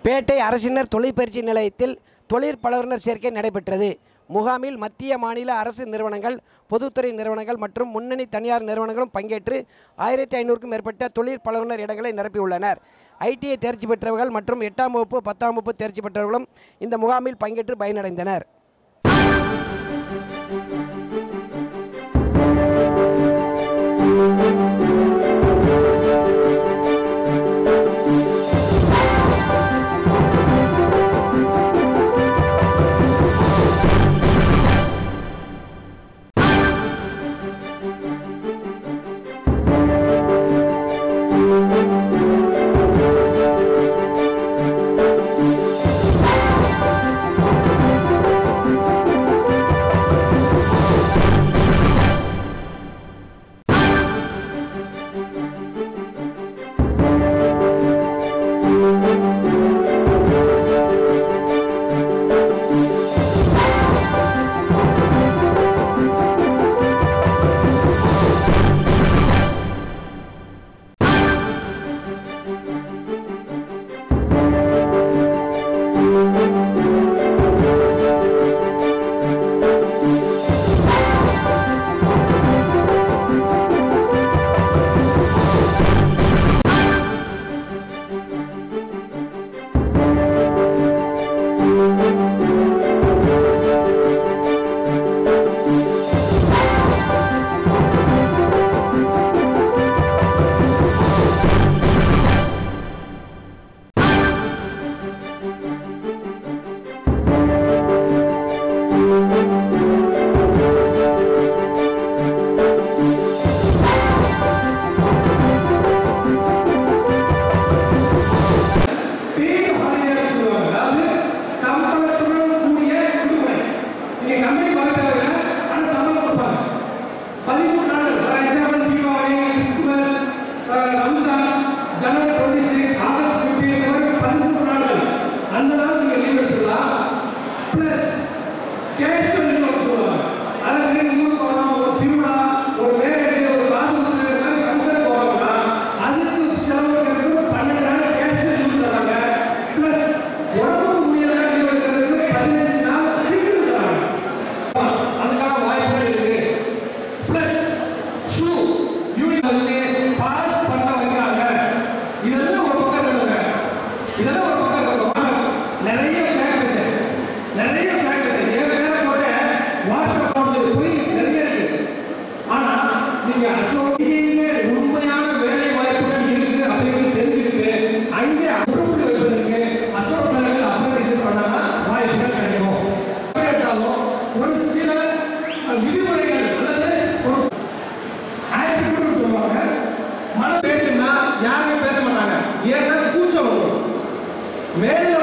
பேட்டை அரசினர் தொழிற்பயிற்சி நிலையத்தில் தொழிற்பலருனர் சேர்க்கை நடைபெற்றது முகாமில் மத்திய மாநில அரசு நிறுவனங்கள் பொதுத்துறை நிறுவனங்கள் மற்றும் முன்னணி தனியார் நிறுவனங்களும் பங்கேற்று ஆயிரத்தி ஐநூறுக்கும் மேற்பட்ட தொழிற்பலருனர் இடங்களை நிரப்பியுள்ளனர் ஐடிஐ தேர்ச்சி பெற்றவர்கள் மற்றும் எட்டாம் வகுப்பு பத்தாம் வகுப்பு தேர்ச்சி பெற்றவர்களும் இந்த முகாமில் பங்கேற்று பயனடைந்தனர் paid holiday ன்னு சொல்லுவாங்க. அதாவது சம்பளத்துடன் கூடிய விடுமுறை. நீங்க company பார்க்க தேவையில்ல, ஆனா சம்பளம் கொடுப்பாங்க. பதிமூணு நாள், for example, தீபாவளி, கிறிஸ்துமஸ், அஹ், ரம்ஜான், ஜனவரி 26, ஆகஸ்ட் 15 இந்த மாதிரி பதிமூணு நாட்கள். அந்த நாள் நீங்க leave எடுத்துக்கலாம். Plus, casual leave அப்படின்னு சொல்லுவாங்க. அதாவது நீங்க ஊருக்கு போறோம், ஒரு திருவிழா, ஒரு marriage, ஒரு காதுகுத்து, இந்த மாதிரி function போறோம்னா, அதுக்கு செலவழிக்கிறதுக்கு பன்னெண்டு நாள் casual leave தராங்க. Plus, உடம்புக்கு முடியல leave எடுக்கிறதுக்கு பதினஞ்சு நாள் sick leave தராங்க. அதுக்கான வாய்ப்புகள் இருக்கு பிளஸ் ஷூ யூனிட் வச்சு பாஸ் பண்ண வைக்கிறாங்க இதெல்லாம் ஒரு பக்கம் இருக்குங்க இதெல்லாம் ஒரு பக்கம் இருக்கும் நிறைய ஃபேக்டரிஸ் நிறைய ஃபேக்டரிஸ் என் பேரை போட்டு வாட்ஸ்அப் வந்து போய் நிறைய இருக்கு ஆனா நீங்க அசோசியேங்க உண்மையான வேலை வாய்ப்புகள் இருக்கு அப்படின்னு தெரிஞ்சுக்கிட்டு அங்கே அப்ரூவ் வைப்பதற்கு அசோக் நகரில் அப்ரூவ் பண்ணாம வாய்ப்புகள் கிடைக்கும் கேட்டாலும் ஒரு சில விதிமுறைகள் அல்லது ஒரு ஆட்டிடியூட் சொல்லுவாங்க மன பேசுனா யாருமே பேச மாட்டாங்க ஏன்னா கூச்சம் வரும் மேடையில